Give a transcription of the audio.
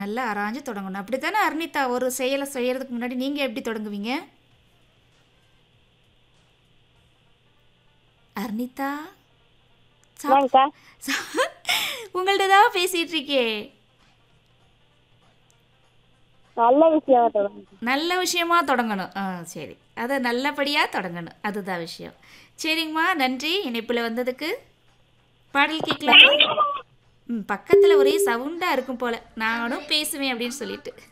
நல்லா ஆராய்ஞ்சு தொடங்கணும் அப்படித்தானே அர்னிதா ஒரு செயலை செய்யறதுக்கு முன்னாடி நீங்க எப்படி தொடங்குவீங்க அர்னிதா சாப்- என்னங்கக்கா சா- உங்கள்ட்ட தான் பேசிட்டு இருக்கே நல்ல விஷயம் தொடங்குங்க நல்ல விஷயமா தொடங்கணும் ஆ சரி அதை நல்லபடியாக தொடங்கணும் அதுதான் விஷயம் சரிங்கம்மா நன்றி இணைப்பில் வந்ததுக்கு பாடல் கேட்கலாமா ம் பக்கத்தில் ஒரே சவுண்டாக இருக்கும் போல் நானும் பேசுவேன் அப்படின்னு சொல்லிட்டு